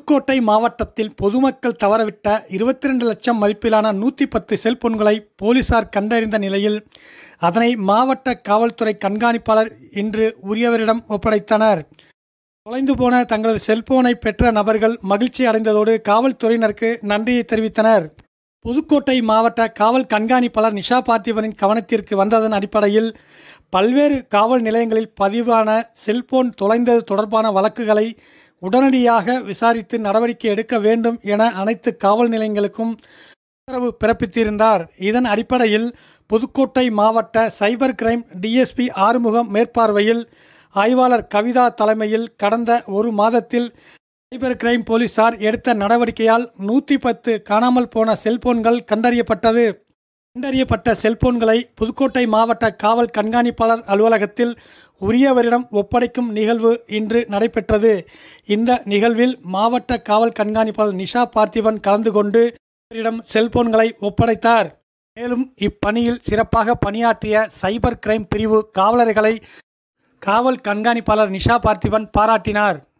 புதுக்கோட்டை மாவட்டத்தில் பொதுமக்கள் தவறவிட்ட இருபத்தி ரெண்டு லட்சம் மதிப்பிலான நூற்றி பத்து செல்போன்களை போலீசார் கண்டறிந்த நிலையில் அதனை மாவட்ட காவல்துறை கண்காணிப்பாளர் இன்று உரியவரிடம் ஒப்படைத்தனர் தொலைந்து போன தங்களது செல்போனை பெற்ற நபர்கள் மகிழ்ச்சி அடைந்ததோடு காவல்துறையினருக்கு நன்றியை தெரிவித்தனர் புதுக்கோட்டை மாவட்ட காவல் கண்காணிப்பாளர் நிஷா பார்த்திபனின் கவனத்திற்கு வந்ததன் அடிப்படையில் பல்வேறு காவல் நிலையங்களில் பதிவான செல்போன் தொலைந்தது தொடர்பான வழக்குகளை உடனடியாக விசாரித்து நடவடிக்கை எடுக்க வேண்டும் என அனைத்து காவல் நிலையங்களுக்கும் உத்தரவு பிறப்பித்திருந்தார் இதன் அடிப்படையில் புதுக்கோட்டை மாவட்ட சைபர் கிரைம் டிஎஸ்பி ஆறுமுகம் மேற்பார்வையில் ஆய்வாளர் கவிதா தலைமையில் கடந்த ஒரு மாதத்தில் சைபர் கிரைம் போலீசார் எடுத்த நடவடிக்கையால் நூற்றி பத்து காணாமல் போன செல்போன்கள் கண்டறியப்பட்டது கண்டறியப்பட்ட செல்போன்களை புதுக்கோட்டை மாவட்ட காவல் கண்காணிப்பாளர் அலுவலகத்தில் உரியவரிடம் ஒப்படைக்கும் நிகழ்வு இன்று நடைபெற்றது இந்த நிகழ்வில் மாவட்ட காவல் கண்காணிப்பாளர் நிஷா பார்த்திபன் கலந்து கொண்டு இடம் செல்போன்களை ஒப்படைத்தார் மேலும் இப்பணியில் சிறப்பாக பணியாற்றிய சைபர் கிரைம் பிரிவு காவலர்களை காவல் கண்காணிப்பாளர் நிஷா பார்த்திபன் பாராட்டினார்